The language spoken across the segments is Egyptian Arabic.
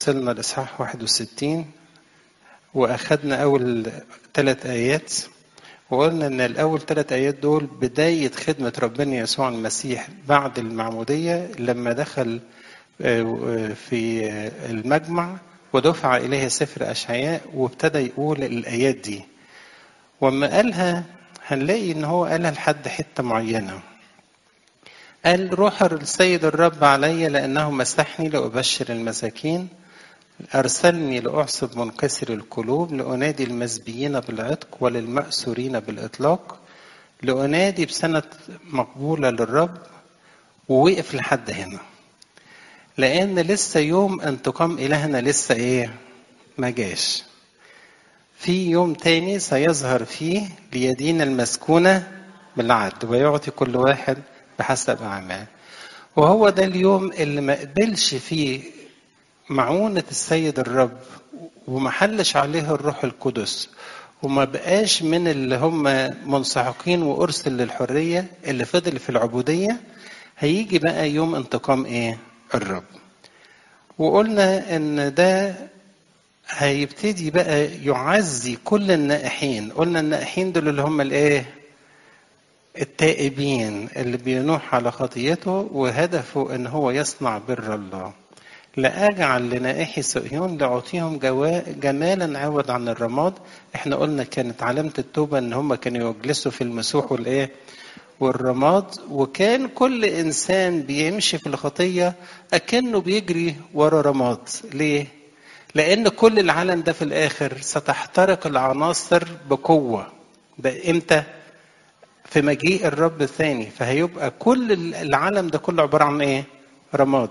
وصلنا لإصحاح 61 وأخدنا أول ثلاث آيات وقلنا إن الأول ثلاث آيات دول بداية خدمة ربنا يسوع المسيح بعد المعمودية لما دخل في المجمع ودفع إليه سفر أشعياء وابتدى يقول الآيات دي وما قالها هنلاقي إن هو قالها لحد حتة معينة قال روح السيد الرب علي لأنه مسحني لأبشر المساكين أرسلني لأعصب منكسر القلوب لأنادي المزبيين بالعتق وللمأسورين بالإطلاق لأنادي بسنة مقبولة للرب ووقف لحد هنا لأن لسه يوم انتقام إلهنا لسه إيه ما جاش في يوم تاني سيظهر فيه ليدين المسكونة بالعدل ويعطي كل واحد بحسب أعمال وهو ده اليوم اللي ما قبلش فيه معونة السيد الرب وما حلش عليه الروح القدس وما بقاش من اللي هم منسحقين وأرسل للحرية اللي فضل في العبودية هيجي بقى يوم انتقام ايه الرب وقلنا ان ده هيبتدي بقى يعزي كل النائحين قلنا النائحين دول اللي هم الايه التائبين اللي بينوح على خطيته وهدفه ان هو يصنع بر الله لأجعل لنائحي صهيون لأعطيهم جمالا عوض عن الرماد احنا قلنا كانت علامة التوبة ان هم كانوا يجلسوا في المسوح والايه والرماد وكان كل انسان بيمشي في الخطية اكنه بيجري ورا رماد ليه لان كل العالم ده في الاخر ستحترق العناصر بقوة ده امتى في مجيء الرب الثاني فهيبقى كل العالم ده كله عبارة عن ايه رماد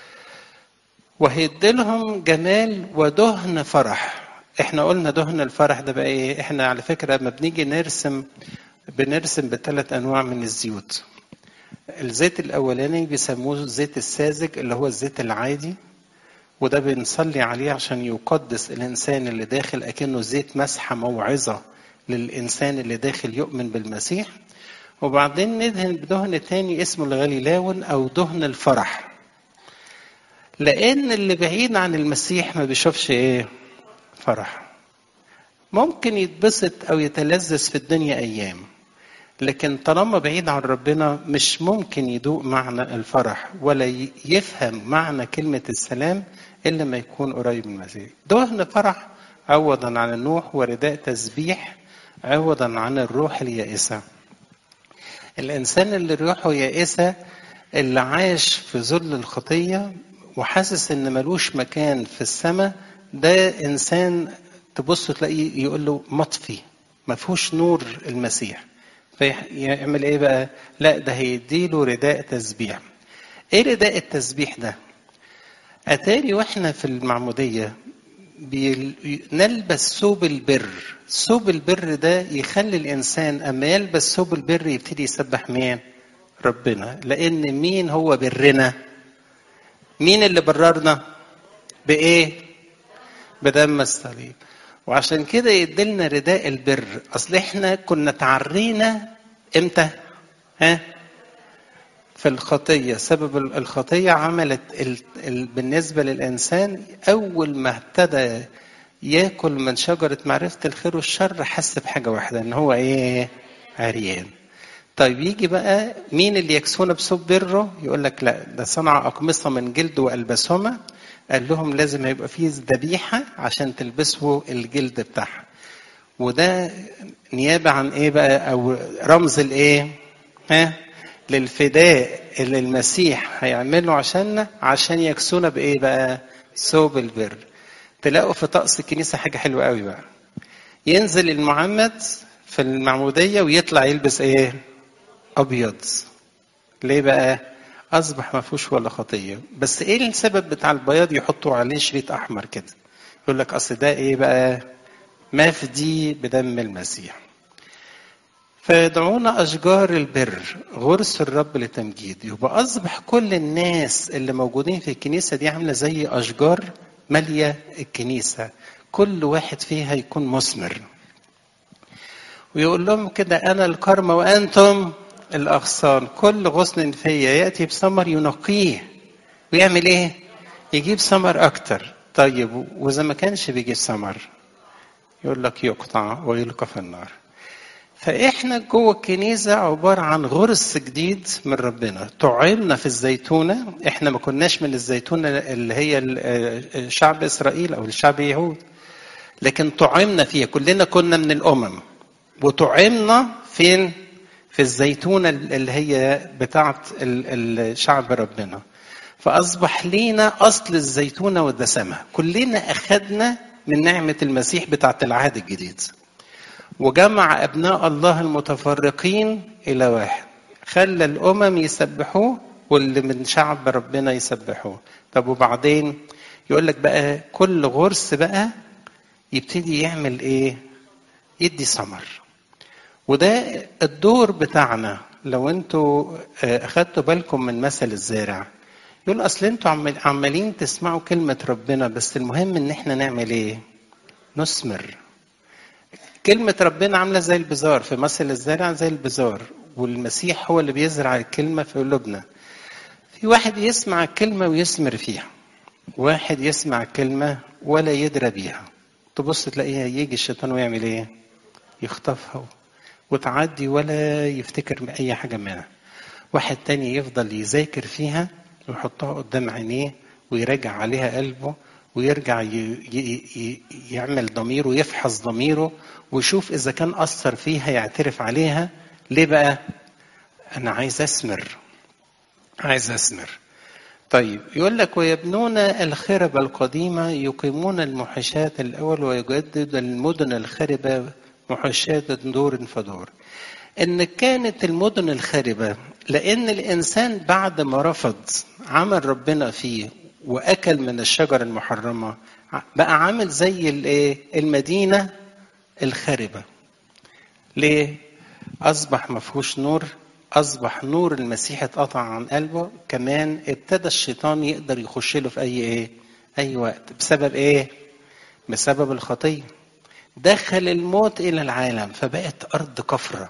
وهيديلهم جمال ودهن فرح احنا قلنا دهن الفرح ده بقى ايه احنا على فكره لما بنيجي نرسم بنرسم بثلاث انواع من الزيوت الزيت الاولاني بيسموه الزيت الساذج اللي هو الزيت العادي وده بنصلي عليه عشان يقدس الانسان اللي داخل اكنه زيت مسحه موعظه للانسان اللي داخل يؤمن بالمسيح وبعدين ندهن بدهن تاني اسمه الغليلاون او دهن الفرح لان اللي بعيد عن المسيح ما بيشوفش ايه فرح ممكن يتبسط او يتلذذ في الدنيا ايام لكن طالما بعيد عن ربنا مش ممكن يدوق معنى الفرح ولا يفهم معنى كلمة السلام إلا ما يكون قريب من المسيح دهن فرح عوضا عن النوح ورداء تسبيح عوضا عن الروح اليائسة الإنسان اللي روحه يائسة اللي عاش في ذل الخطية وحاسس ان ملوش مكان في السماء ده انسان تبص تلاقيه يقول له مطفي ما فيهوش نور المسيح فيعمل ايه بقى لا ده هيديله رداء تسبيح ايه رداء التسبيح ده اتاري واحنا في المعموديه نلبس ثوب البر ثوب البر ده يخلي الانسان اما يلبس ثوب البر يبتدي يسبح مين ربنا لان مين هو برنا مين اللي بررنا بايه بدم الصليب وعشان كده يدلنا رداء البر اصل احنا كنا تعرينا امتى ها في الخطيه سبب الخطيه عملت ال... ال... بالنسبه للانسان اول ما ابتدى ياكل من شجره معرفه الخير والشر حس بحاجه واحده ان هو ايه عريان طيب يجي بقى مين اللي يكسون بصوب بره يقول لك لا ده صنع أقمصة من جلد وألبسهما قال لهم لازم هيبقى فيه ذبيحة عشان تلبسوا الجلد بتاعها وده نيابة عن ايه بقى او رمز الايه ها للفداء اللي المسيح هيعمله عشاننا عشان يكسونا بايه بقى ثوب البر تلاقوا في طقس الكنيسة حاجة حلوة قوي بقى ينزل المعمد في المعمودية ويطلع يلبس ايه ابيض ليه بقى اصبح ما فيهوش ولا خطيه بس ايه السبب بتاع البياض يحطوا عليه شريط احمر كده يقول لك اصل ده ايه بقى مفدي بدم المسيح فيدعونا اشجار البر غرس الرب لتمجيد يبقى اصبح كل الناس اللي موجودين في الكنيسه دي عامله زي اشجار ماليه الكنيسه كل واحد فيها يكون مثمر ويقول لهم كده انا الكرمه وانتم الأغصان كل غصن فيا يأتي بثمر ينقيه ويعمل إيه؟ يجيب ثمر أكتر طيب وإذا ما كانش بيجي ثمر يقول لك يقطع ويلقى في النار فإحنا جوه الكنيسة عبارة عن غرس جديد من ربنا طعمنا في الزيتونة إحنا ما كناش من الزيتونة اللي هي شعب إسرائيل أو الشعب اليهود لكن طعمنا فيها كلنا كنا من الأمم وطعمنا فين في الزيتونة اللي هي بتاعت الشعب ربنا فأصبح لينا أصل الزيتونة والدسمة كلنا أخذنا من نعمة المسيح بتاعت العهد الجديد وجمع أبناء الله المتفرقين إلى واحد خلى الأمم يسبحوه واللي من شعب ربنا يسبحوه طب وبعدين يقول لك بقى كل غرس بقى يبتدي يعمل ايه يدي ثمر وده الدور بتاعنا لو انتوا اخدتوا بالكم من مثل الزارع يقول اصل انتوا عمالين تسمعوا كلمة ربنا بس المهم ان احنا نعمل ايه نثمر كلمة ربنا عاملة زي البزار في مثل الزارع زي البزار والمسيح هو اللي بيزرع الكلمة في قلوبنا في واحد يسمع الكلمة ويثمر فيها واحد يسمع الكلمة ولا يدرى بيها تبص تلاقيها يجي الشيطان ويعمل ايه يخطفها وتعدي ولا يفتكر بأي حاجة منها واحد تاني يفضل يذاكر فيها ويحطها قدام عينيه ويراجع عليها قلبه ويرجع ي... ي... يعمل ضميره يفحص ضميره ويشوف إذا كان أثر فيها يعترف عليها ليه بقى؟ أنا عايز أثمر عايز أثمر طيب يقول لك ويبنون الخرب القديمة يقيمون المحشات الأول ويجدد المدن الخربة محشات دور فدور إن كانت المدن الخربة لأن الإنسان بعد ما رفض عمل ربنا فيه وأكل من الشجرة المحرمة بقى عامل زي الإيه المدينة الخربة ليه؟ أصبح مفهوش نور أصبح نور المسيح اتقطع عن قلبه كمان ابتدى الشيطان يقدر يخش له في أي إيه؟ أي وقت بسبب إيه؟ بسبب الخطية دخل الموت إلى العالم فبقت أرض كفرة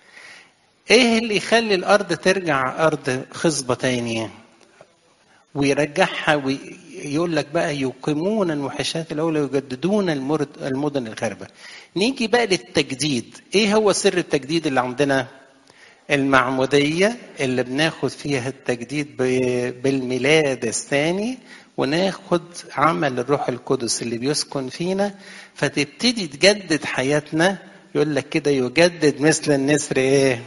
إيه اللي يخلي الأرض ترجع أرض خصبة تانية ويرجعها ويقول لك بقى يقيمون المحشات الأولى ويجددون المدن الخربة نيجي بقى للتجديد إيه هو سر التجديد اللي عندنا المعمودية اللي بناخد فيها التجديد بالميلاد الثاني وناخد عمل الروح القدس اللي بيسكن فينا فتبتدي تجدد حياتنا يقول لك كده يجدد مثل النسر ايه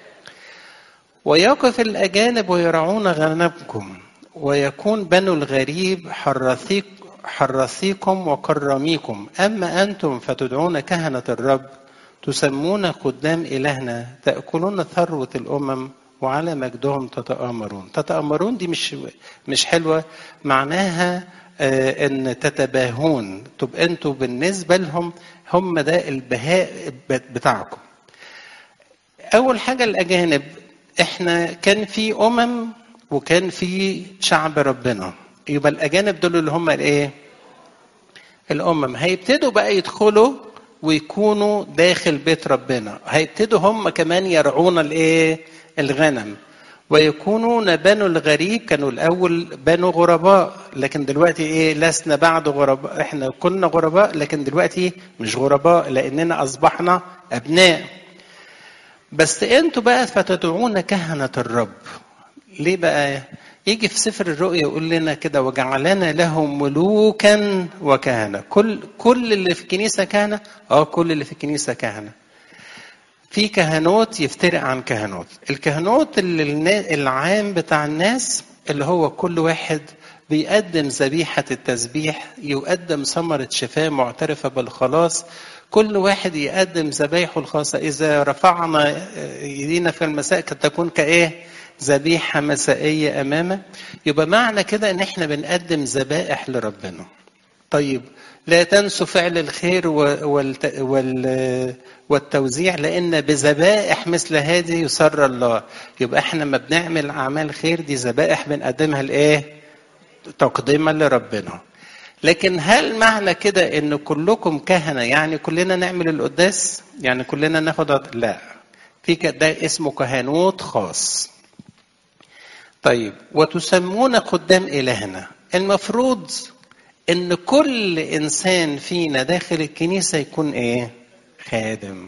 ويقف الأجانب ويرعون غنمكم ويكون بنو الغريب حراثيك حراثيكم وكرميكم أما أنتم فتدعون كهنة الرب تسمون خدام إلهنا تأكلون ثروة الأمم وعلى مجدهم تتآمرون تتآمرون دي مش مش حلوة معناها آه ان تتباهون تبقى انتوا بالنسبة لهم هم ده البهاء بتاعكم اول حاجة الاجانب احنا كان في امم وكان في شعب ربنا يبقى الاجانب دول اللي هم الايه الامم هيبتدوا بقى يدخلوا ويكونوا داخل بيت ربنا هيبتدوا هم كمان يرعون الايه الغنم ويكونون بنو الغريب كانوا الاول بنو غرباء لكن دلوقتي ايه لسنا بعد غرباء احنا كنا غرباء لكن دلوقتي مش غرباء لاننا اصبحنا ابناء بس انتوا بقى فتدعون كهنة الرب ليه بقى يجي في سفر الرؤيا يقول لنا كده وجعلنا لهم ملوكا وكهنه كل كل اللي في الكنيسه كهنه اه كل اللي في الكنيسه كهنه في كهنوت يفترق عن كهنوت الكهنوت اللي العام بتاع الناس اللي هو كل واحد بيقدم ذبيحة التسبيح يقدم ثمرة شفاء معترفة بالخلاص كل واحد يقدم ذبايحه الخاصة إذا رفعنا يدينا في المساء قد تكون كإيه ذبيحة مسائية أمامه يبقى معنى كده إن إحنا بنقدم ذبائح لربنا طيب لا تنسوا فعل الخير والتوزيع لأن بذبائح مثل هذه يسر الله يبقى إحنا ما بنعمل أعمال خير دي ذبائح بنقدمها لإيه تقديما لربنا لكن هل معنى كده ان كلكم كهنه يعني كلنا نعمل القداس يعني كلنا ناخد لا في ده اسمه كهنوت خاص طيب وتسمون خدام إلهنا المفروض ان كل انسان فينا داخل الكنيسه يكون ايه خادم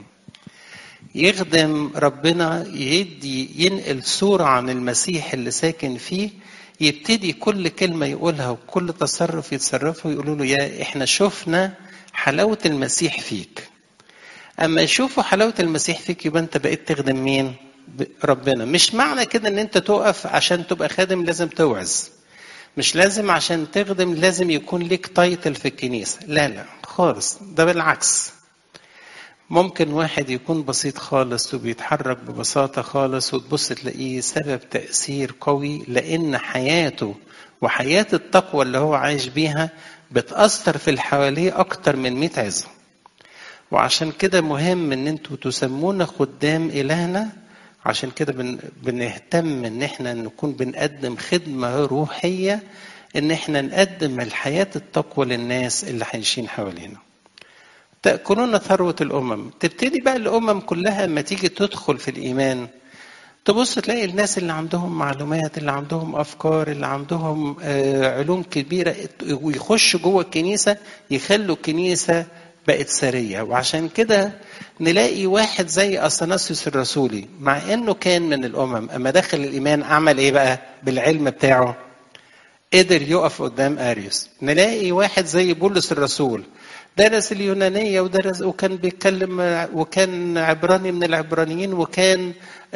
يخدم ربنا يدي ينقل صوره عن المسيح اللي ساكن فيه يبتدي كل كلمه يقولها وكل تصرف يتصرفه يقولوا له يا احنا شفنا حلاوه المسيح فيك اما يشوفوا حلاوه المسيح فيك يبقى انت بقيت تخدم مين ربنا مش معنى كده ان انت تقف عشان تبقى خادم لازم توعظ مش لازم عشان تخدم لازم يكون ليك تايتل في الكنيسة لا لا خالص ده بالعكس ممكن واحد يكون بسيط خالص وبيتحرك ببساطة خالص وتبص تلاقيه سبب تأثير قوي لأن حياته وحياة التقوى اللي هو عايش بيها بتأثر في اللي حواليه أكتر من 100 عظة وعشان كده مهم ان انتوا تسمونا خدام إلهنا عشان كده بن... بنهتم ان احنا نكون بنقدم خدمة روحية ان احنا نقدم الحياة التقوى للناس اللي عايشين حوالينا تأكلون ثروة الأمم تبتدي بقى الأمم كلها لما تيجي تدخل في الإيمان تبص تلاقي الناس اللي عندهم معلومات اللي عندهم أفكار اللي عندهم علوم كبيرة ويخشوا جوه الكنيسة يخلوا الكنيسة بقت سرية وعشان كده نلاقي واحد زي أثناسيوس الرسولي مع إنه كان من الأمم أما دخل الإيمان عمل إيه بقى بالعلم بتاعه قدر يقف قدام أريوس نلاقي واحد زي بولس الرسول درس اليونانية ودرس وكان بيتكلم وكان عبراني من العبرانيين وكان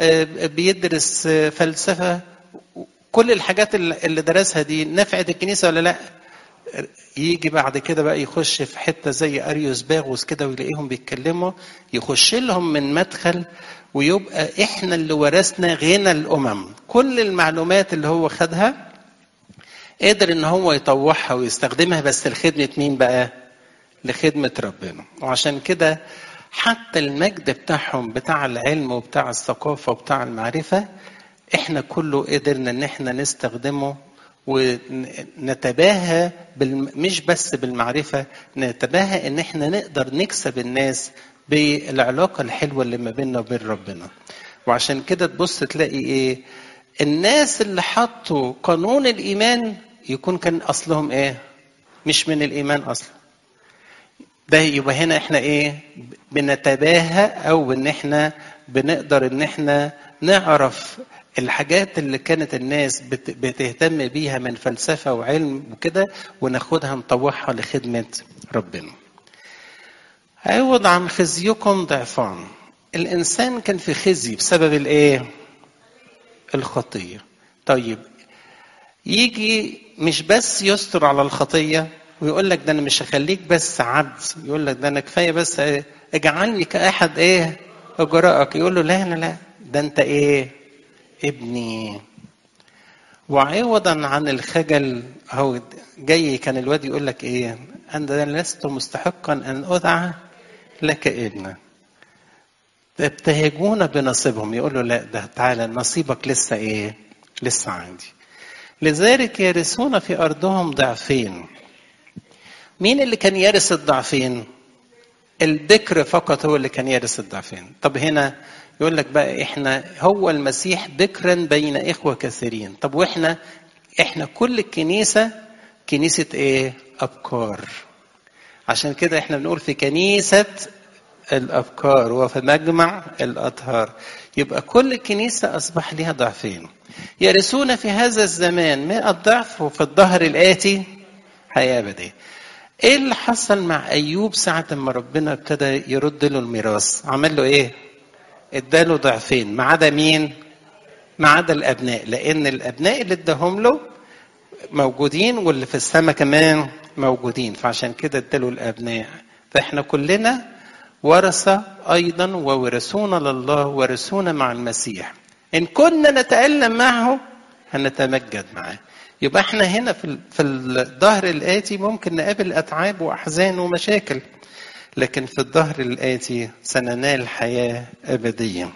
بيدرس فلسفة كل الحاجات اللي درسها دي نفعت الكنيسة ولا لأ؟ يجي بعد كده بقى يخش في حته زي اريوس باغوس كده ويلاقيهم بيتكلموا يخش لهم من مدخل ويبقى احنا اللي ورثنا غنى الامم كل المعلومات اللي هو خدها قدر ان هو يطوعها ويستخدمها بس لخدمه مين بقى لخدمه ربنا وعشان كده حتى المجد بتاعهم بتاع العلم وبتاع الثقافه وبتاع المعرفه احنا كله قدرنا ان احنا نستخدمه ونتباهى بالم... مش بس بالمعرفة نتباهى ان احنا نقدر نكسب الناس بالعلاقة الحلوة اللي ما بيننا وبين ربنا وعشان كده تبص تلاقي ايه الناس اللي حطوا قانون الايمان يكون كان اصلهم ايه مش من الايمان اصلا ده يبقى هنا احنا ايه بنتباهى او ان احنا بنقدر ان احنا نعرف الحاجات اللي كانت الناس بتهتم بيها من فلسفة وعلم وكده وناخدها نطوعها لخدمة ربنا عوض عن خزيكم ضعفان الإنسان كان في خزي بسبب الإيه؟ الخطية طيب يجي مش بس يستر على الخطية ويقول لك ده أنا مش هخليك بس عبد يقول لك ده أنا كفاية بس اجعلني كأحد إيه؟ أجرائك يقول له لا لا لا ده أنت إيه؟ ابني وعوضا عن الخجل هو جاي كان الواد يقول لك ايه انا لست مستحقا ان ادعى لك ابنا تبتهجون بنصيبهم يقول له لا ده تعالى نصيبك لسه ايه لسه عندي لذلك يرثون في ارضهم ضعفين مين اللي كان يرث الضعفين البكر فقط هو اللي كان يرث الضعفين طب هنا يقول لك بقى احنا هو المسيح بكرا بين اخوه كثيرين طب واحنا احنا كل الكنيسه كنيسه ايه ابكار عشان كده احنا بنقول في كنيسه الابكار وفي مجمع الاطهار يبقى كل كنيسه اصبح لها ضعفين يرثون في هذا الزمان مئة ضعف وفي الظهر الاتي حياه ابديه ايه اللي حصل مع ايوب ساعه ما ربنا ابتدى يرد له الميراث عمل له ايه اداله ضعفين ما عدا مين؟ ما عدا الابناء لان الابناء اللي اداهم له موجودين واللي في السماء كمان موجودين فعشان كده اداله الابناء فاحنا كلنا ورثة أيضا وورثونا لله ورثونا مع المسيح إن كنا نتألم معه هنتمجد معه يبقى احنا هنا في في الظهر الآتي ممكن نقابل أتعاب وأحزان ومشاكل لكن في الظهر الآتي سننال حياة أبدية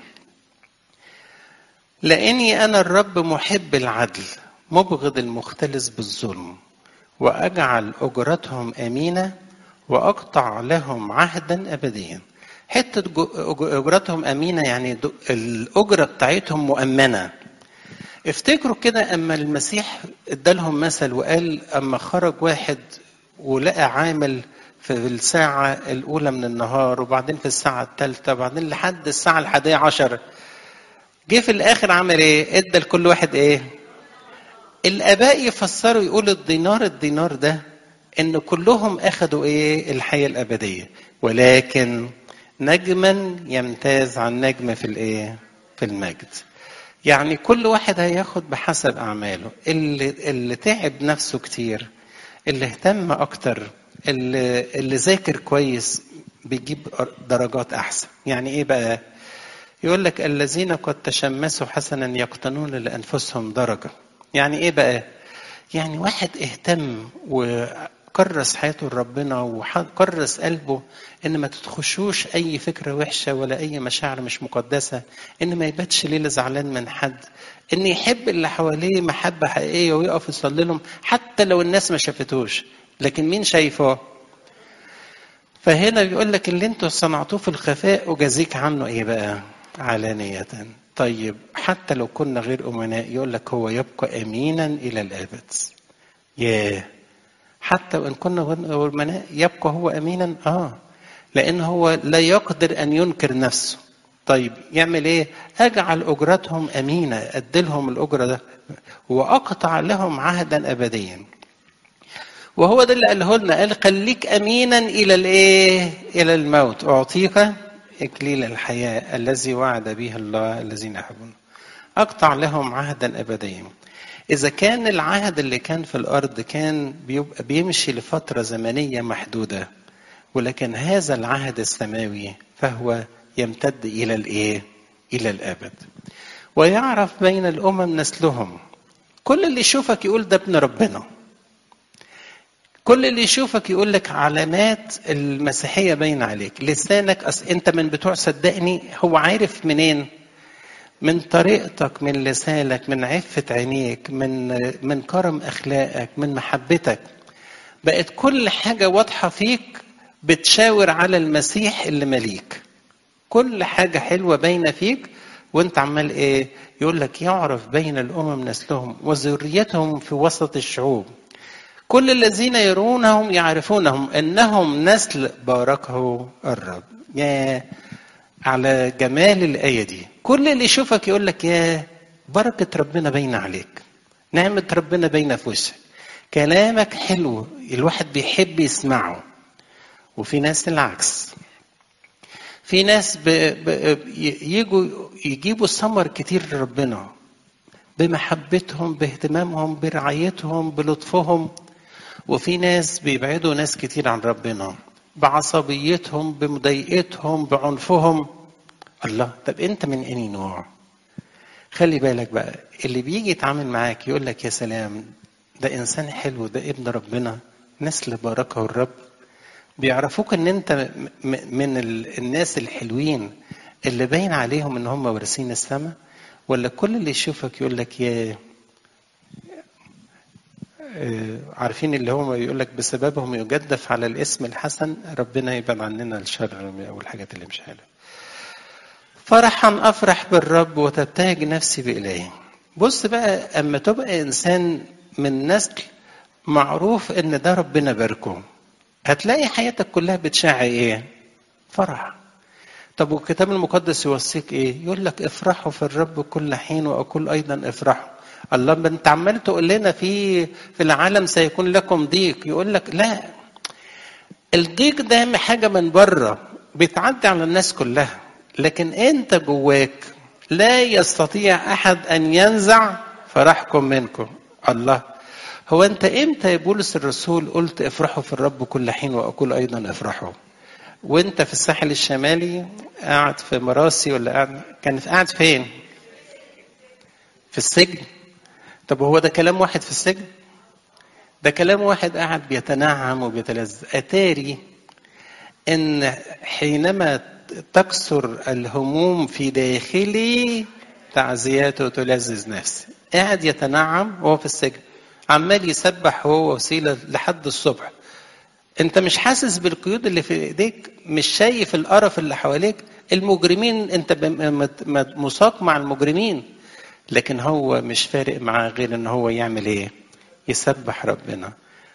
لأني أنا الرب محب العدل مبغض المختلس بالظلم وأجعل أجرتهم أمينة وأقطع لهم عهدا أبديا حتة أجرتهم أمينة يعني الأجرة بتاعتهم مؤمنة افتكروا كده أما المسيح ادالهم مثل وقال أما خرج واحد ولقى عامل في الساعة الأولى من النهار وبعدين في الساعة الثالثة وبعدين لحد الساعة الحادية عشر جه في الآخر عمل إيه؟ إدى لكل واحد إيه؟ الآباء يفسروا يقولوا الدينار الدينار ده إن كلهم أخدوا إيه؟ الحياة الأبدية ولكن نجما يمتاز عن نجم في الإيه؟ في المجد. يعني كل واحد هياخد بحسب أعماله اللي اللي تعب نفسه كتير اللي اهتم أكتر اللي اللي ذاكر كويس بيجيب درجات أحسن يعني إيه بقى يقول لك الذين قد تشمسوا حسنا يقتنون لأنفسهم درجة يعني إيه بقى يعني واحد اهتم وكرس حياته لربنا وكرس قلبه ان ما تتخشوش اي فكره وحشه ولا اي مشاعر مش مقدسه ان ما يباتش ليله زعلان من حد ان يحب اللي حواليه محبه حقيقيه ويقف يصلي لهم حتى لو الناس ما شافتوش لكن مين شايفه فهنا بيقول لك اللي انتوا صنعتوه في الخفاء اجازيك عنه ايه بقى علانية طيب حتى لو كنا غير أمناء يقول لك هو يبقى أمينا إلى الأبد ياه حتى وإن كنا غير أمناء يبقى هو أمينا آه لأن هو لا يقدر أن ينكر نفسه طيب يعمل ايه اجعل اجرتهم امينه اديلهم الاجره ده واقطع لهم عهدا ابديا وهو ده اللي قاله لنا قال خليك امينا الى الايه الى الموت اعطيك اكليل الحياه الذي وعد به الله الذين يحبونه اقطع لهم عهدا ابديا اذا كان العهد اللي كان في الارض كان بيبقى بيمشي لفتره زمنيه محدوده ولكن هذا العهد السماوي فهو يمتد الى الايه الى الابد ويعرف بين الامم نسلهم كل اللي يشوفك يقول ده ابن ربنا كل اللي يشوفك يقول لك علامات المسيحية باين عليك لسانك أص... انت من بتوع صدقني هو عارف منين من طريقتك من لسانك من عفة عينيك من من كرم أخلاقك من محبتك بقت كل حاجة واضحة فيك بتشاور على المسيح اللي مليك كل حاجة حلوة باينة فيك وانت عمال ايه يقول لك يعرف بين الامم نسلهم وذريتهم في وسط الشعوب كل الذين يرونهم يعرفونهم انهم نسل باركه الرب يا على جمال الايه دي كل اللي يشوفك يقول لك يا بركه ربنا باينه عليك نعمه ربنا باينه في وشك كلامك حلو الواحد بيحب يسمعه وفي ناس العكس في ناس ب... ب... يجوا يجيبوا ثمر كتير لربنا بمحبتهم باهتمامهم برعايتهم بلطفهم وفي ناس بيبعدوا ناس كتير عن ربنا بعصبيتهم بمضايقتهم بعنفهم الله طب انت من اني نوع خلي بالك بقى اللي بيجي يتعامل معاك يقول لك يا سلام ده انسان حلو ده ابن ربنا نسل باركه الرب بيعرفوك ان انت من الناس الحلوين اللي باين عليهم ان هم وارثين السماء ولا كل اللي يشوفك يقول لك يا عارفين اللي هم يقول لك بسببهم يجدف على الاسم الحسن ربنا يبعد عننا الشر او الحاجات اللي مش حلوه فرحا افرح بالرب وتبتهج نفسي بالهي بص بقى اما تبقى انسان من نسل معروف ان ده ربنا باركه هتلاقي حياتك كلها بتشع ايه فرح طب والكتاب المقدس يوصيك ايه يقول لك افرحوا في الرب كل حين واقول ايضا افرحوا الله انت عمال تقول لنا في في العالم سيكون لكم ضيق يقول لك لا الضيق ده حاجه من بره بتعدي على الناس كلها لكن انت جواك لا يستطيع احد ان ينزع فرحكم منكم الله هو انت امتى يا بولس الرسول قلت افرحوا في الرب كل حين واقول ايضا افرحوا وانت في الساحل الشمالي قاعد في مراسي ولا قاعد كان قاعد فين في السجن طب هو ده كلام واحد في السجن ده كلام واحد قاعد بيتنعم وبيتلذذ اتاري ان حينما تكثر الهموم في داخلي تعزياته تلذذ نفسي قاعد يتنعم وهو في السجن عمال يسبح هو وسيله لحد الصبح انت مش حاسس بالقيود اللي في ايديك مش شايف القرف اللي حواليك المجرمين انت مساق مع المجرمين لكن هو مش فارق معاه غير ان هو يعمل ايه يسبح ربنا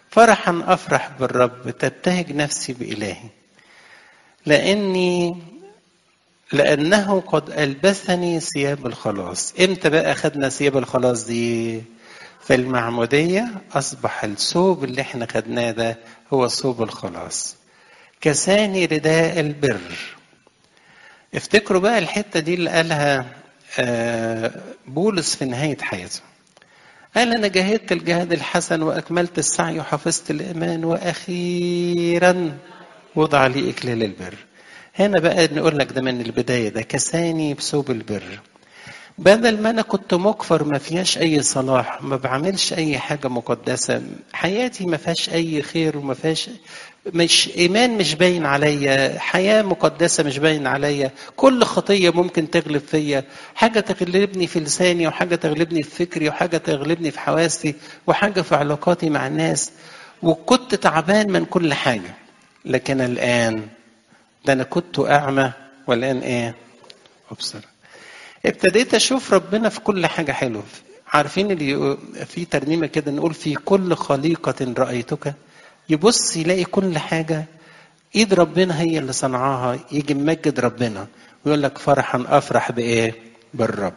فرحا افرح بالرب تبتهج نفسي بالهي لاني لانه قد البسني ثياب الخلاص امتى بقى اخدنا ثياب الخلاص دي في المعموديه اصبح الثوب اللي احنا خدناه ده هو ثوب الخلاص كساني رداء البر افتكروا بقى الحته دي اللي قالها بولس في نهايه حياته قال انا جاهدت الجهاد الحسن واكملت السعي وحفظت الايمان واخيرا وضع لي اكليل البر هنا بقى نقول لك ده من البدايه ده كساني بثوب البر بدل ما انا كنت مكفر ما فيهاش اي صلاح ما بعملش اي حاجه مقدسه حياتي ما فيهاش اي خير وما فيهاش مش ايمان مش باين عليا حياه مقدسه مش باين عليا كل خطيه ممكن تغلب فيا حاجه تغلبني في لساني وحاجه تغلبني في فكري وحاجه تغلبني في حواسي وحاجه في علاقاتي مع الناس وكنت تعبان من كل حاجه لكن الان ده انا كنت اعمى والان ايه ابصر ابتديت اشوف ربنا في كل حاجه حلوه عارفين اللي في ترنيمه كده نقول في كل خليقه رايتك يبص يلاقي كل حاجه ايد ربنا هي اللي صنعاها يجي مجد ربنا ويقول لك فرحا افرح بايه بالرب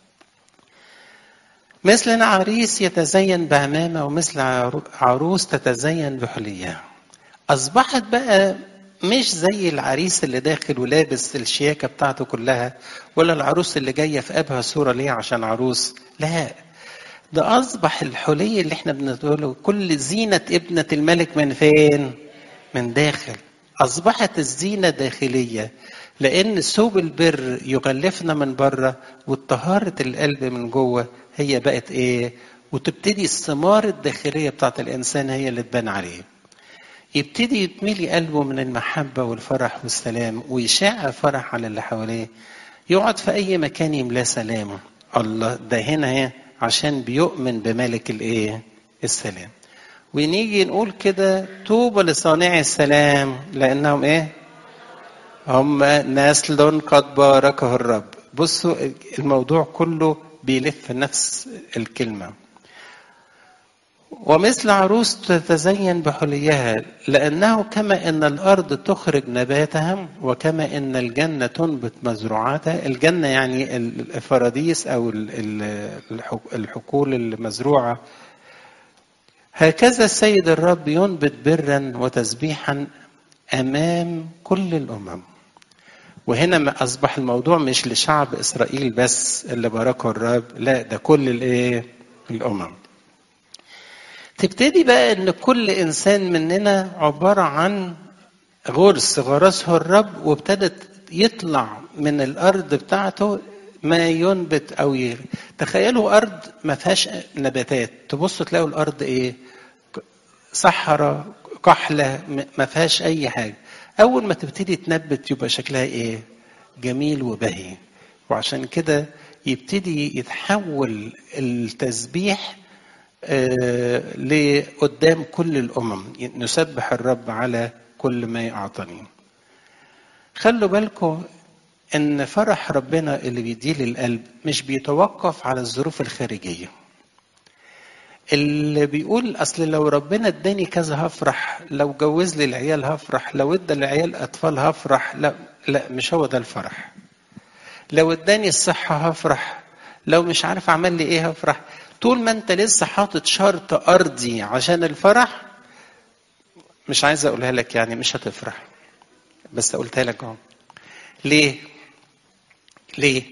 مثل عريس يتزين بعمامه ومثل عروس تتزين بحليها اصبحت بقى مش زي العريس اللي داخل ولابس الشياكة بتاعته كلها ولا العروس اللي جاية في أبها صورة ليه عشان عروس لا ده أصبح الحلي اللي احنا بنقوله كل زينة ابنة الملك من فين؟ من داخل أصبحت الزينة داخلية لأن ثوب البر يغلفنا من بره والطهارة القلب من جوه هي بقت إيه؟ وتبتدي الثمار الداخلية بتاعت الإنسان هي اللي تبان عليه. يبتدي يتملي قلبه من المحبة والفرح والسلام ويشاع فرح على اللي حواليه يقعد في أي مكان يملاه سلامه الله ده هنا اهي عشان بيؤمن بملك الايه السلام ونيجي نقول كده طوبى لصانعي السلام لأنهم ايه هم نسل قد باركه الرب بصوا الموضوع كله بيلف نفس الكلمه ومثل عروس تتزين بحليها لأنه كما أن الأرض تخرج نباتها وكما أن الجنة تنبت مزروعاتها الجنة يعني الفراديس أو الحقول المزروعة هكذا السيد الرب ينبت برا وتسبيحا أمام كل الأمم وهنا ما أصبح الموضوع مش لشعب إسرائيل بس اللي باركه الرب لا ده كل الإيه الأمم تبتدي بقى ان كل انسان مننا عباره عن غرس غرسه الرب وابتدت يطلع من الارض بتاعته ما ينبت او يغ... تخيلوا ارض ما فيهاش نباتات تبصوا تلاقوا الارض ايه صحراء كحله ما فيهاش اي حاجه اول ما تبتدي تنبت يبقى شكلها ايه جميل وبهي وعشان كده يبتدي يتحول التسبيح لقدام كل الامم نسبح الرب على كل ما اعطاني خلوا بالكم ان فرح ربنا اللي بيديه للقلب مش بيتوقف على الظروف الخارجيه اللي بيقول اصل لو ربنا اداني كذا هفرح لو جوز لي العيال هفرح لو ادى العيال اطفال هفرح لا لا مش هو ده الفرح لو اداني الصحه هفرح لو مش عارف عمل لي ايه هفرح طول ما انت لسه حاطط شرط ارضي عشان الفرح مش عايز اقولها لك يعني مش هتفرح بس قلتها لك اهو ليه ليه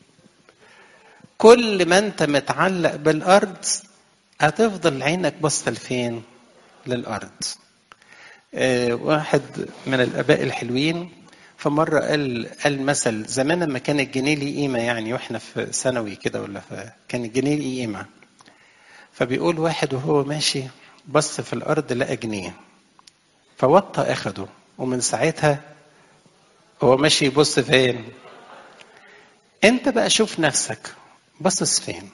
كل ما انت متعلق بالارض هتفضل عينك باصه لفين للارض آه واحد من الاباء الحلوين فمره قال قال مثل زمان لما كان الجنيه ليه قيمه يعني واحنا في ثانوي كده ولا في كان الجنيه ليه قيمه فبيقول واحد وهو ماشي بص في الارض لقى جنيه فوطى اخده ومن ساعتها هو ماشي يبص فين انت بقى شوف نفسك باصص فين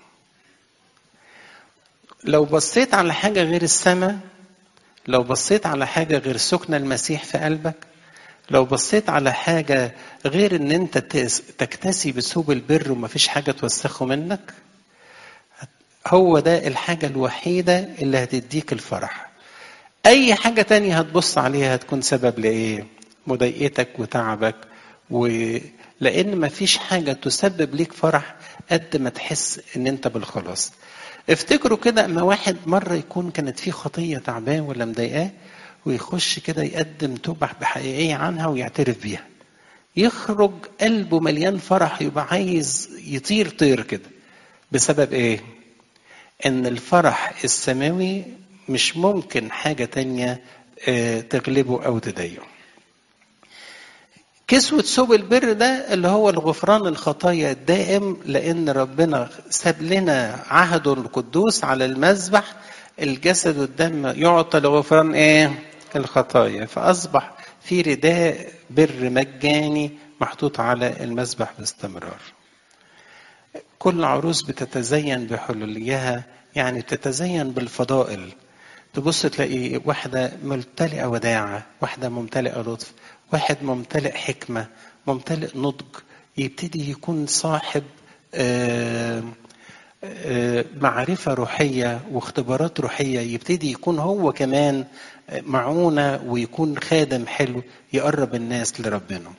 لو بصيت على حاجه غير السماء لو بصيت على حاجه غير سكن المسيح في قلبك لو بصيت على حاجه غير ان انت تكتسي بثوب البر ومفيش حاجه توسخه منك هو ده الحاجه الوحيده اللي هتديك الفرح اي حاجة تانية هتبص عليها هتكون سبب لايه مضايقتك وتعبك ولان مفيش حاجة تسبب ليك فرح قد ما تحس ان انت بالخلاص افتكروا كده اما واحد مرة يكون كانت فيه خطية تعبان ولا مضايقاه ويخش كده يقدم توبة بحقيقية عنها ويعترف بيها يخرج قلبه مليان فرح يبقى عايز يطير طير كده بسبب ايه ان الفرح السماوي مش ممكن حاجة تانية تغلبه او تضايقه كسوة ثوب البر ده اللي هو الغفران الخطايا الدائم لأن ربنا ساب لنا عهده القدوس على المذبح الجسد والدم يعطى لغفران ايه؟ الخطايا فأصبح في رداء بر مجاني محطوط على المذبح باستمرار. كل عروس بتتزين بحلوليها يعني تتزين بالفضائل تبص تلاقي واحدة ممتلئة وداعة واحدة ممتلئة لطف واحد ممتلئ حكمة ممتلئ نضج يبتدي يكون صاحب آآ آآ معرفة روحية واختبارات روحية يبتدي يكون هو كمان معونة ويكون خادم حلو يقرب الناس لربنا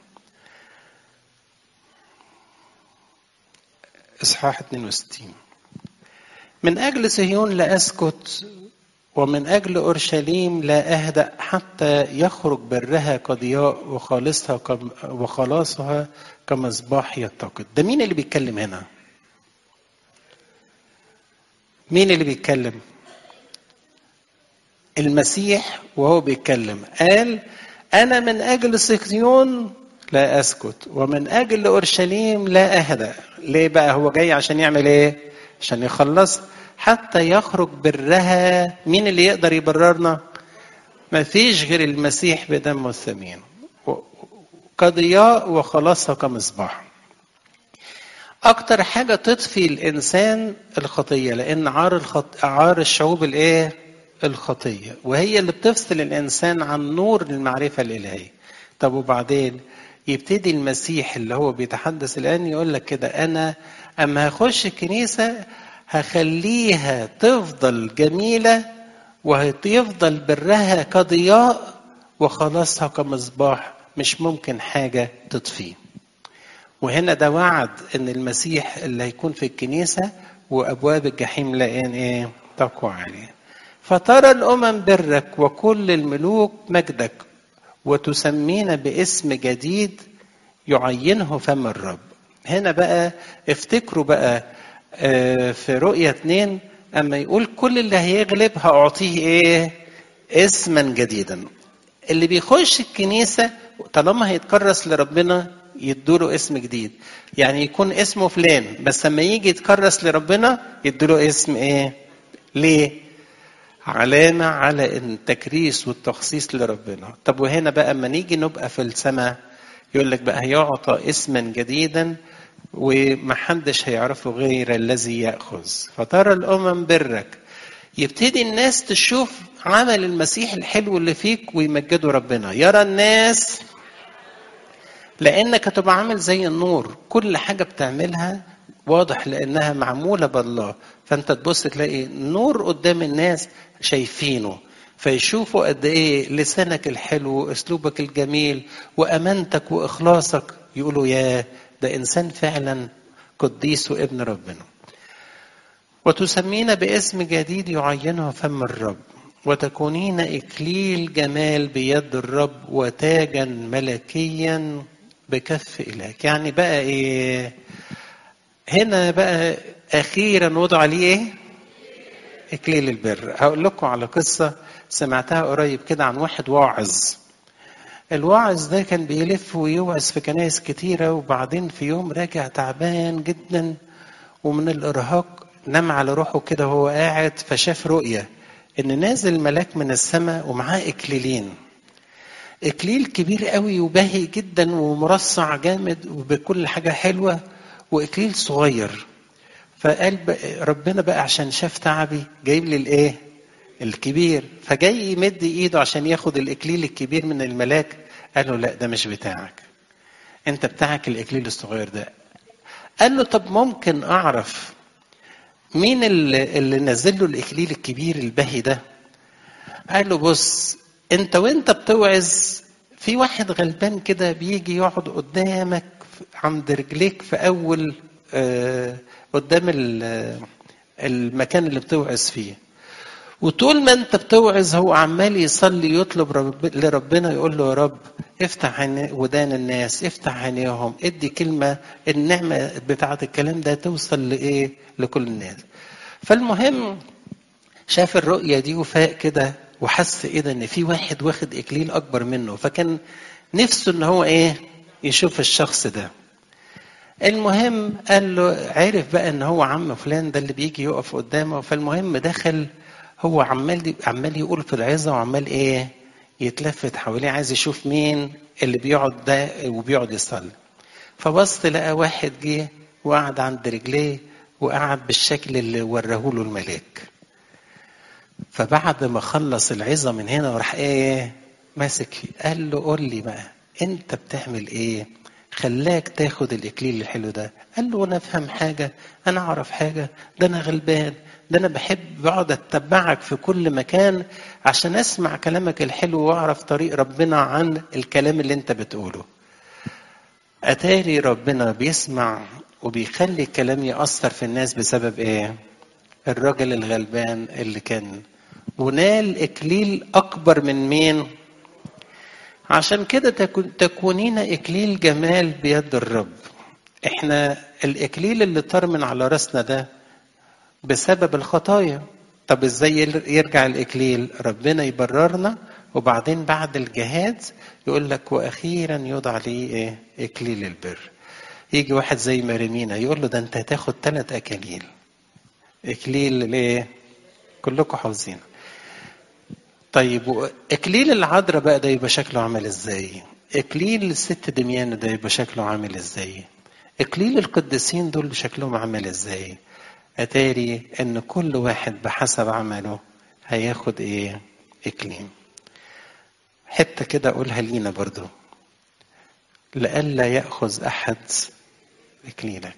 إصحاح 62 من أجل صهيون لا أسكت ومن أجل أورشليم لا أهدأ حتى يخرج برها كضياء وخالصها كم وخلاصها كمصباح يتقد ده مين اللي بيتكلم هنا مين اللي بيتكلم المسيح وهو بيتكلم قال أنا من أجل صهيون لا أسكت ومن أجل أورشليم لا أهدأ ليه بقى هو جاي عشان يعمل إيه عشان يخلص حتى يخرج برها مين اللي يقدر يبررنا ما فيش غير المسيح بدمه الثمين كضياء وخلاصها كمصباح اكتر حاجه تطفي الانسان الخطيه لان عار الخط... عار الشعوب الايه الخطيه وهي اللي بتفصل الانسان عن نور المعرفه الالهيه طب وبعدين يبتدي المسيح اللي هو بيتحدث الان يقول لك كده انا اما هخش الكنيسه هخليها تفضل جميلة وهيفضل برها كضياء وخلاصها كمصباح مش ممكن حاجة تطفيه وهنا ده وعد ان المسيح اللي هيكون في الكنيسة وابواب الجحيم لان ايه تقوى عليه فترى الامم برك وكل الملوك مجدك وتسمين باسم جديد يعينه فم الرب هنا بقى افتكروا بقى في رؤية اتنين أما يقول كل اللي هيغلب هأعطيه إيه؟ اسما جديدا. اللي بيخش الكنيسة طالما هيتكرس لربنا يدوله اسم جديد. يعني يكون اسمه فلان بس لما يجي يتكرس لربنا يدوله اسم إيه؟ ليه؟ علامة على التكريس والتخصيص لربنا. طب وهنا بقى أما نيجي نبقى في السماء يقول لك بقى هيعطى اسما جديدا ومحدش هيعرفه غير الذي يأخذ فترى الأمم برك يبتدي الناس تشوف عمل المسيح الحلو اللي فيك ويمجدوا ربنا يرى الناس لأنك هتبقى عامل زي النور كل حاجة بتعملها واضح لأنها معمولة بالله فأنت تبص تلاقي نور قدام الناس شايفينه فيشوفوا قد ايه لسانك الحلو واسلوبك الجميل وامانتك واخلاصك يقولوا يا ده انسان فعلا قديس وابن ربنا وتسمين باسم جديد يعينه فم الرب وتكونين اكليل جمال بيد الرب وتاجا ملكيا بكف الهك يعني بقى ايه هنا بقى اخيرا وضع ليه ايه اكليل البر هقول لكم على قصه سمعتها قريب كده عن واحد واعظ الواعظ ده كان بيلف ويوعظ في كنائس كتيرة وبعدين في يوم راجع تعبان جدا ومن الإرهاق نام على روحه كده وهو قاعد فشاف رؤية إن نازل ملاك من السماء ومعاه إكليلين إكليل كبير قوي وباهي جدا ومرصع جامد وبكل حاجة حلوة وإكليل صغير فقال ربنا بقى عشان شاف تعبي جايب لي الإيه؟ الكبير فجاي يمد ايده عشان ياخد الاكليل الكبير من الملاك قال له لا ده مش بتاعك انت بتاعك الاكليل الصغير ده قال له طب ممكن اعرف مين اللي, اللي نزل له الاكليل الكبير البهي ده قال له بص انت وانت بتوعظ في واحد غلبان كده بيجي يقعد قدامك عند رجليك في اول آه قدام المكان اللي بتوعظ فيه وطول ما انت بتوعظ هو عمال يصلي يطلب رب لربنا يقول له يا رب افتح ودان الناس افتح عينيهم ادي كلمه النعمه بتاعه الكلام ده توصل لايه لكل الناس فالمهم شاف الرؤيه دي وفاق كده وحس ايه ده ان في واحد واخد اكليل اكبر منه فكان نفسه ان هو ايه يشوف الشخص ده المهم قال له عرف بقى ان هو عم فلان ده اللي بيجي يقف قدامه فالمهم دخل هو عمال عمال يقول في العظه وعمال ايه يتلفت حواليه عايز يشوف مين اللي بيقعد ده وبيقعد يصلي فبص لقى واحد جه وقعد عند رجليه وقعد بالشكل اللي وراه له الملاك فبعد ما خلص العظه من هنا وراح ايه ماسك قال له قول لي بقى انت بتعمل ايه خلاك تاخد الاكليل الحلو ده قال له انا افهم حاجه انا اعرف حاجه ده انا غلبان ده انا بحب بقعد اتبعك في كل مكان عشان اسمع كلامك الحلو واعرف طريق ربنا عن الكلام اللي انت بتقوله اتاري ربنا بيسمع وبيخلي الكلام يأثر في الناس بسبب ايه الراجل الغلبان اللي كان ونال اكليل اكبر من مين عشان كده تكونين اكليل جمال بيد الرب احنا الاكليل اللي طار من على راسنا ده بسبب الخطايا طب ازاي يرجع الاكليل ربنا يبررنا وبعدين بعد الجهاد يقول لك واخيرا يوضع لي ايه اكليل البر يجي واحد زي مريمينا يقول له ده انت هتاخد ثلاث اكاليل اكليل ليه كلكم حافظين طيب اكليل العذراء بقى ده يبقى شكله عامل ازاي اكليل الست دميانة ده يبقى شكله عامل ازاي اكليل القديسين دول شكلهم عامل ازاي اتاري ان كل واحد بحسب عمله هياخد ايه اكليل حته كده اقولها لينا برضو لئلا ياخذ احد اكليلك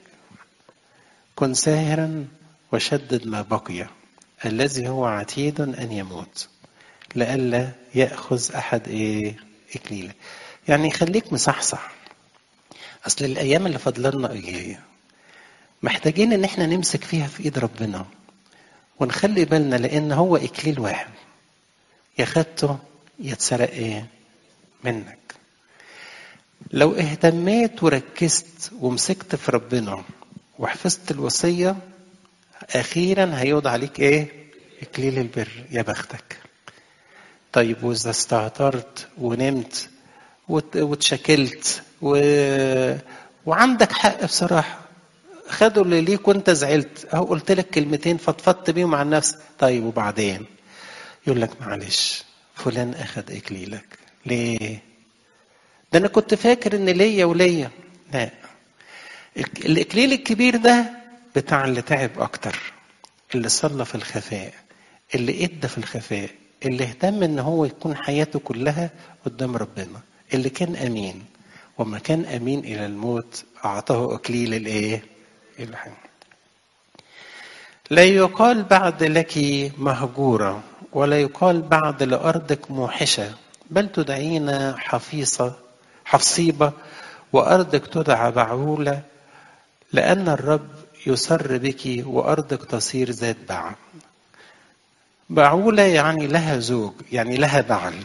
كن ساهرا وشدد ما بقي الذي هو عتيد ان يموت لئلا ياخذ احد ايه اكليلك يعني خليك مصحصح اصل الايام اللي فاضلنا ايه محتاجين ان احنا نمسك فيها في ايد ربنا ونخلي بالنا لان هو اكليل واحد يا خدته يتسرق ايه منك لو اهتميت وركزت ومسكت في ربنا وحفظت الوصية أخيرا هيوضع عليك إيه؟ إكليل البر يا بختك. طيب وإذا استهترت ونمت واتشكلت و... وعندك حق بصراحة خدوا اللي ليك وانت زعلت اهو قلت لك كلمتين فضفضت بيهم عن نفسك طيب وبعدين يقول لك معلش فلان اخد اكليلك ليه ده انا كنت فاكر ان ليا وليا لا الاكليل الكبير ده بتاع اللي تعب اكتر اللي صلى في الخفاء اللي ادى في الخفاء اللي اهتم ان هو يكون حياته كلها قدام ربنا اللي كان امين وما كان امين الى الموت اعطاه اكليل الايه الحين لا يقال بعد لك مهجورة ولا يقال بعد لأرضك موحشة بل تدعين حفيصة حفصيبة وأرضك تدعى بعولة لأن الرب يسر بك وأرضك تصير ذات بعل بعولة يعني لها زوج يعني لها بعل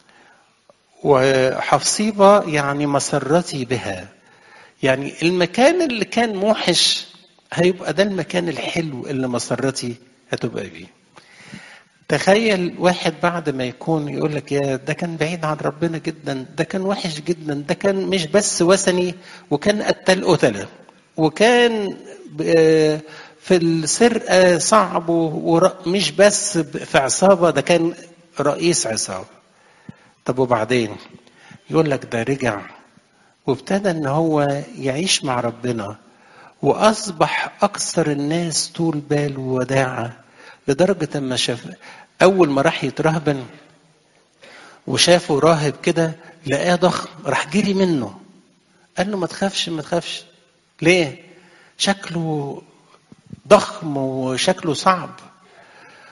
وحفصيبة يعني مسرتي بها يعني المكان اللي كان موحش هيبقى ده المكان الحلو اللي مسرتي هتبقى بيه تخيل واحد بعد ما يكون يقول لك يا ده كان بعيد عن ربنا جدا ده كان وحش جدا ده كان مش بس وثني وكان قتال قتله وكان في السرقة صعب ومش بس في عصابة ده كان رئيس عصابة طب وبعدين يقول لك ده رجع وابتدى ان هو يعيش مع ربنا واصبح اكثر الناس طول بال ووداعه لدرجه اما شاف اول ما راح يترهبن وشافه راهب كده لقاه ضخم راح جري منه قال له ما تخافش ما تخافش ليه شكله ضخم وشكله صعب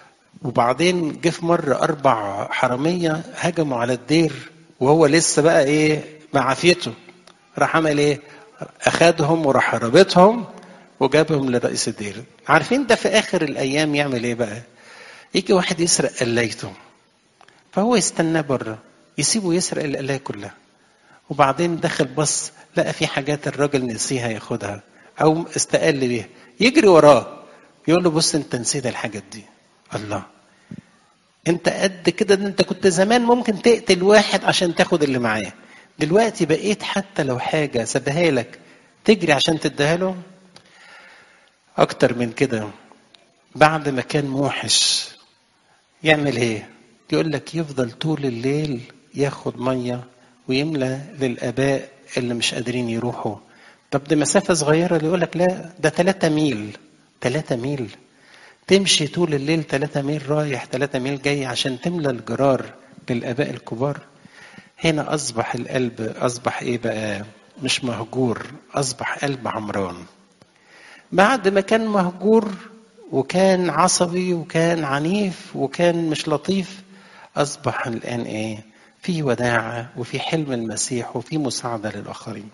وبعدين جه في مرة أربع حرامية هجموا على الدير وهو لسه بقى إيه بعافيته راح عمل إيه؟ أخدهم وراح رابطهم وجابهم لرئيس الدير عارفين ده في آخر الأيام يعمل إيه بقى؟ يجي واحد يسرق قلايته فهو يستناه بره يسيبه يسرق القلاية كلها وبعدين دخل بص لقى في حاجات الراجل نسيها ياخدها او استقل بيها يجري وراه يقول له بص انت نسيت الحاجات دي الله انت قد كده ان انت كنت زمان ممكن تقتل واحد عشان تاخد اللي معاه دلوقتي بقيت حتى لو حاجه سابها لك تجري عشان تديها له اكتر من كده بعد ما كان موحش يعمل ايه يقول لك يفضل طول الليل ياخد ميه ويملى للاباء اللي مش قادرين يروحوا طب دي مسافه صغيره اللي يقول لك لا ده 3 ميل 3 ميل تمشي طول الليل 3 ميل رايح 3 ميل جاي عشان تملى الجرار للاباء الكبار هنا اصبح القلب اصبح ايه بقى مش مهجور اصبح قلب عمران بعد ما كان مهجور وكان عصبي وكان عنيف وكان مش لطيف اصبح الان ايه في وداعه وفي حلم المسيح وفي مساعده للاخرين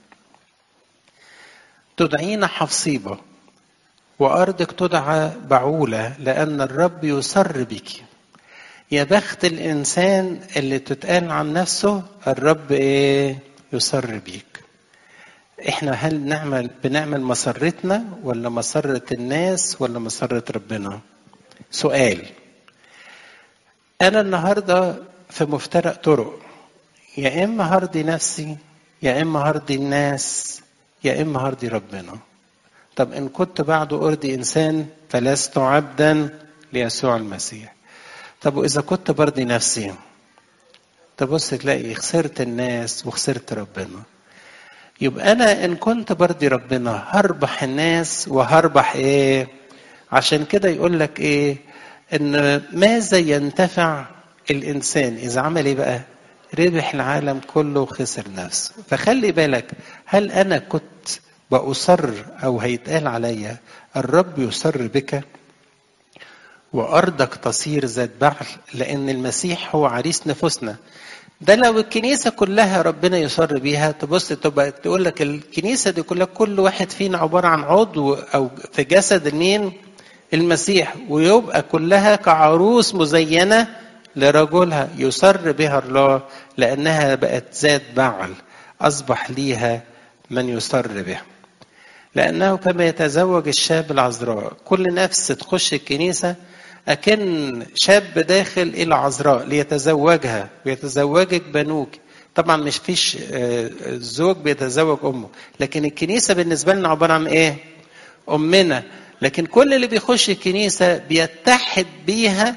تدعين حفصيبه وارضك تدعى بعوله لان الرب يسر بك يا بخت الانسان اللي تتقال عن نفسه الرب ايه يسر بيك احنا هل نعمل بنعمل مسرتنا ولا مسرة الناس ولا مسرة ربنا سؤال انا النهارده في مفترق طرق يا اما هرضي نفسي يا اما هرضي الناس يا اما هرضي ربنا طب ان كنت بعد ارضي انسان فلست عبدا ليسوع المسيح طب واذا كنت برضي نفسي تبص تلاقي خسرت الناس وخسرت ربنا يبقى انا ان كنت برضي ربنا هربح الناس وهربح ايه عشان كده يقول لك ايه ان ماذا ينتفع الانسان اذا عمل ايه بقى ربح العالم كله وخسر نفسه فخلي بالك هل انا كنت باصر او هيتقال عليا الرب يسر بك وارضك تصير ذات بعل لان المسيح هو عريس نفوسنا ده لو الكنيسة كلها ربنا يصر بيها تبص تبقى تقول لك الكنيسة دي كلها كل واحد فينا عبارة عن عضو أو في جسد مين؟ المسيح ويبقى كلها كعروس مزينة لرجلها يسر بها الله لأنها بقت ذات بعل أصبح ليها من يسر بها لأنه كما يتزوج الشاب العذراء كل نفس تخش الكنيسة أكن شاب داخل إلى عذراء ليتزوجها ويتزوجك بنوك طبعا مش فيش زوج بيتزوج أمه لكن الكنيسة بالنسبة لنا عبارة عن إيه أمنا لكن كل اللي بيخش الكنيسة بيتحد بيها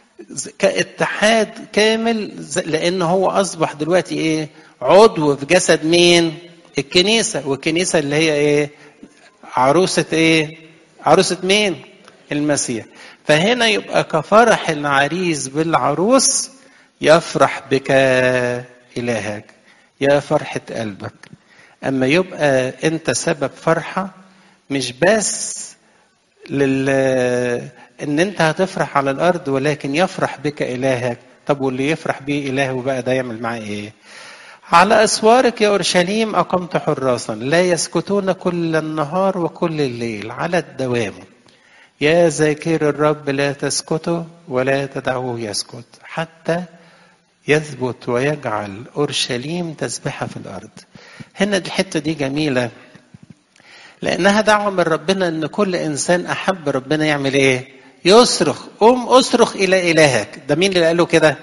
كاتحاد كامل لأن هو أصبح دلوقتي إيه عضو في جسد مين الكنيسة والكنيسة اللي هي إيه عروسة إيه عروسة مين المسيح فهنا يبقى كفرح العريس بالعروس يفرح بك إلهك يا فرحة قلبك أما يبقى أنت سبب فرحة مش بس لل إن أنت هتفرح على الأرض ولكن يفرح بك إلهك طب واللي يفرح بيه إلهه بقى ده يعمل معاه إيه؟ على أسوارك يا أورشليم أقمت حراسا لا يسكتون كل النهار وكل الليل على الدوام يا ذاكر الرب لا تسكتوا ولا تدعوه يسكت حتى يثبت ويجعل أورشليم تسبحة في الأرض هنا الحتة دي جميلة لأنها دعوة من ربنا أن كل إنسان أحب ربنا يعمل إيه يصرخ قوم أصرخ إلى إلهك ده مين اللي قاله كده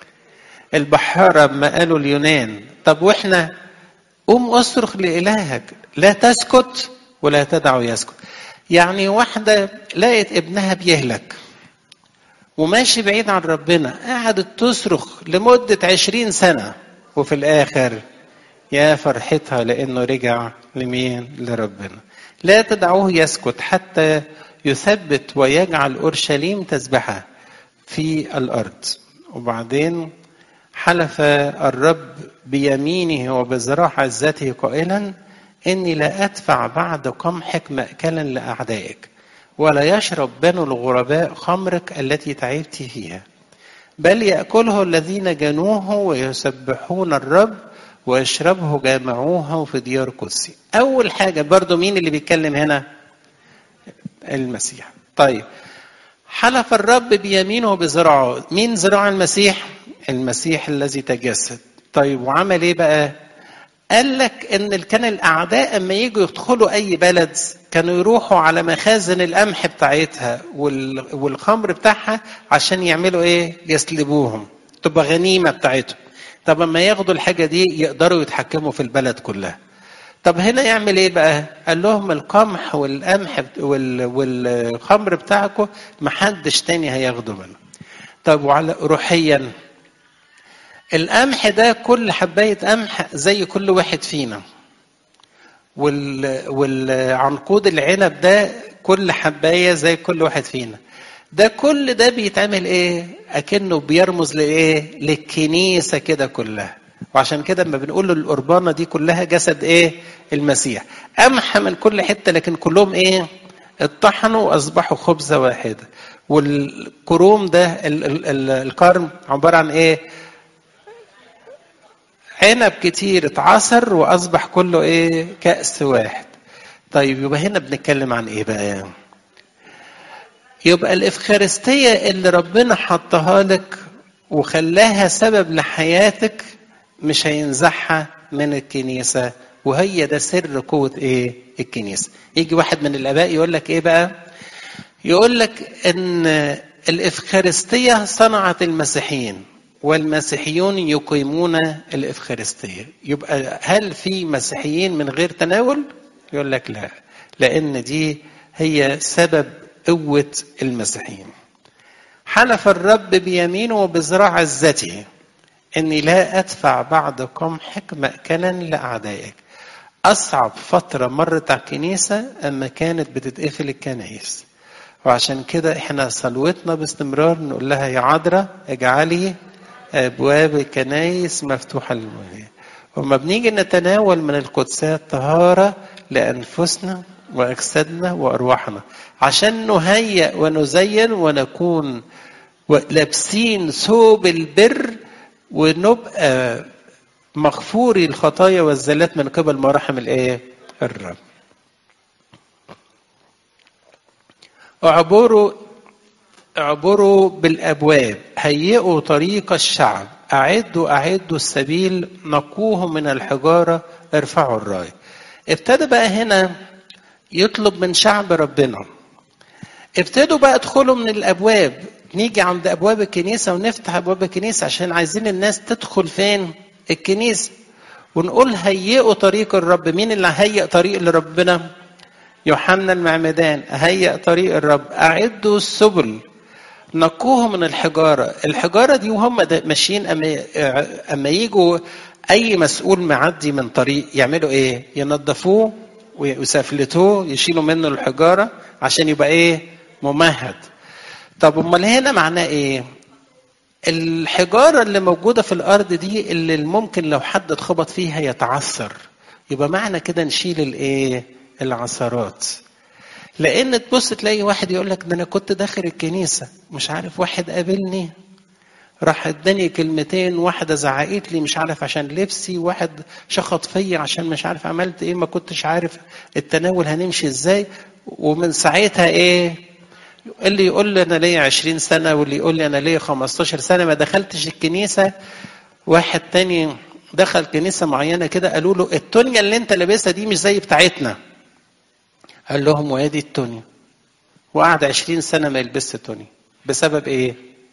البحارة ما قالوا اليونان طب وإحنا قوم أصرخ لإلهك لا تسكت ولا تدعه يسكت يعني واحدة لقت ابنها بيهلك وماشي بعيد عن ربنا قعدت تصرخ لمدة عشرين سنة وفي الآخر يا فرحتها لأنه رجع لمين لربنا لا تدعوه يسكت حتى يثبت ويجعل أورشليم تسبحة في الأرض وبعدين حلف الرب بيمينه وبذراع عزته قائلا إني لا أدفع بعد قمحك مأكلا لأعدائك ولا يشرب بنو الغرباء خمرك التي تعبت فيها بل يأكله الذين جنوه ويسبحون الرب ويشربه جامعوه في ديار قدسي أول حاجة برضو مين اللي بيتكلم هنا المسيح طيب حلف الرب بيمينه بذراعه مين ذراع المسيح المسيح الذي تجسد طيب وعمل ايه بقى قال لك ان كان الاعداء اما يجوا يدخلوا اي بلد كانوا يروحوا على مخازن القمح بتاعتها والخمر بتاعها عشان يعملوا ايه يسلبوهم تبقى غنيمه بتاعتهم طب اما ياخدوا الحاجه دي يقدروا يتحكموا في البلد كلها طب هنا يعمل ايه بقى قال لهم القمح والقمح والخمر بتاعكم محدش تاني هياخده منه طب وعلى روحيا القمح ده كل حباية قمح زي كل واحد فينا وال... والعنقود العنب ده كل حباية زي كل واحد فينا ده كل ده بيتعمل ايه اكنه بيرمز لايه للكنيسة كده كلها وعشان كده لما بنقول القربانة دي كلها جسد ايه المسيح قمح من كل حتة لكن كلهم ايه اتطحنوا واصبحوا خبزة واحدة والكروم ده ال... ال... القرن عبارة عن ايه عنب كتير اتعصر واصبح كله ايه كأس واحد طيب يبقى هنا بنتكلم عن ايه بقى يبقى الافخارستية اللي ربنا حطها لك وخلاها سبب لحياتك مش هينزعها من الكنيسة وهي ده سر قوة ايه الكنيسة يجي واحد من الاباء يقول لك ايه بقى يقول لك ان الافخارستية صنعت المسيحيين والمسيحيون يقيمون الإفخارستية يبقى هل في مسيحيين من غير تناول يقول لك لا لأن دي هي سبب قوة المسيحيين حلف الرب بيمينه وبذراع عزته إني لا أدفع بعد قمحك مأكلا لأعدائك أصعب فترة مرت على الكنيسة أما كانت بتتقفل الكنايس وعشان كده احنا صلوتنا باستمرار نقول لها يا عذراء اجعلي أبواب الكنايس مفتوحة للمؤمنين وما بنيجي نتناول من القدسات طهارة لأنفسنا وأجسادنا وأرواحنا عشان نهيئ ونزين ونكون لابسين ثوب البر ونبقى مغفوري الخطايا والزلات من قبل مراحم الايه؟ الرب. اعبروا اعبروا بالابواب هيئوا طريق الشعب اعدوا اعدوا السبيل نقوه من الحجاره ارفعوا الرايه ابتدى بقى هنا يطلب من شعب ربنا ابتدوا بقى ادخلوا من الابواب نيجي عند ابواب الكنيسه ونفتح ابواب الكنيسه عشان عايزين الناس تدخل فين الكنيسه ونقول هيئوا طريق الرب مين اللي هيئ طريق لربنا يوحنا المعمدان هيئ طريق الرب اعدوا السبل نقوه من الحجارة الحجارة دي وهم ماشيين أما, أما يجوا أي مسؤول معدي من طريق يعملوا إيه ينظفوه ويسفلتوه يشيلوا منه الحجارة عشان يبقى إيه ممهد طب أمال هنا معناه إيه الحجارة اللي موجودة في الأرض دي اللي ممكن لو حد اتخبط فيها يتعثر يبقى معنى كده نشيل الإيه العثرات لان تبص تلاقي واحد يقول لك ده انا كنت داخل الكنيسه مش عارف واحد قابلني راح اداني كلمتين واحده زعقت لي مش عارف عشان لبسي واحد شخط فيا عشان مش عارف عملت ايه ما كنتش عارف التناول هنمشي ازاي ومن ساعتها ايه اللي يقول لي انا ليا 20 سنه واللي يقول لي انا ليا 15 سنه ما دخلتش الكنيسه واحد تاني دخل كنيسه معينه كده قالوا له التونيا اللي انت لابسها دي مش زي بتاعتنا قال لهم وادي التونيا وقعد عشرين سنة ما يلبسش تونيا بسبب ايه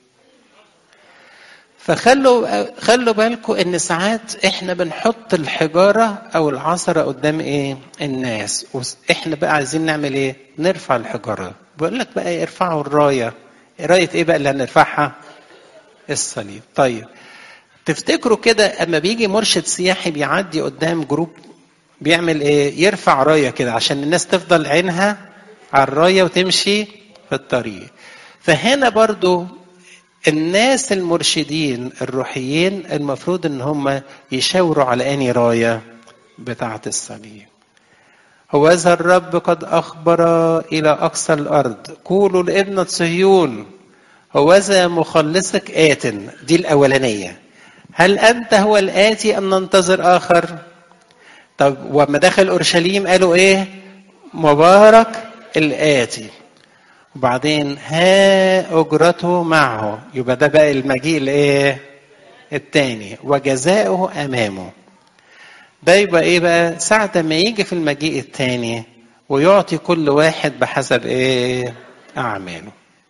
فخلوا خلوا بالكم ان ساعات احنا بنحط الحجاره او العصره قدام ايه الناس واحنا بقى عايزين نعمل ايه نرفع الحجاره بقول لك بقى ارفعوا الرايه رايه ايه بقى اللي هنرفعها الصليب طيب تفتكروا كده اما بيجي مرشد سياحي بيعدي قدام جروب بيعمل ايه يرفع رايه كده عشان الناس تفضل عينها على الرايه وتمشي في الطريق فهنا برضو الناس المرشدين الروحيين المفروض ان هم يشاوروا على اني رايه بتاعه الصليب هوذا الرب قد أخبر إلى أقصى الأرض قولوا لابنة صهيون هوذا مخلصك آت دي الأولانية هل أنت هو الآتي أم ننتظر آخر طب وما دخل أورشليم قالوا إيه مبارك الآتي وبعدين ها أجرته معه يبقى ده بقى المجيء الإيه التاني وجزاؤه أمامه ده يبقى إيه بقى ساعة ما يجي في المجيء التاني ويعطي كل واحد بحسب إيه أعماله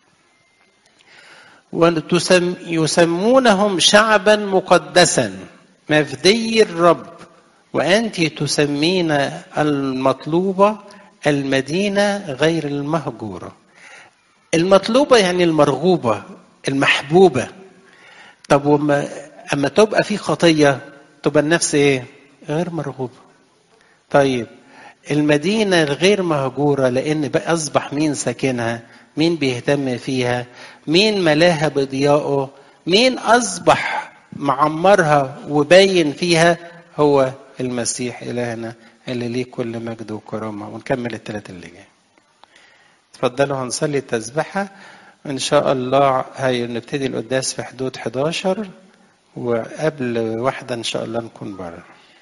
ويسمونهم شعبا مقدسا مفدي الرب وأنت تسمين المطلوبة المدينة غير المهجورة المطلوبة يعني المرغوبة المحبوبة طب وما أما تبقى في خطية تبقى النفس إيه؟ غير مرغوبة طيب المدينة غير مهجورة لأن بقى أصبح مين ساكنها مين بيهتم فيها مين ملاها بضيائه مين أصبح معمرها وباين فيها هو المسيح إلهنا اللي ليه كل مجد وكرامة ونكمل الثلاثة اللي جاي اتفضلوا هنصلي التسبحة إن شاء الله هنبتدي القداس في حدود 11 وقبل واحدة إن شاء الله نكون بره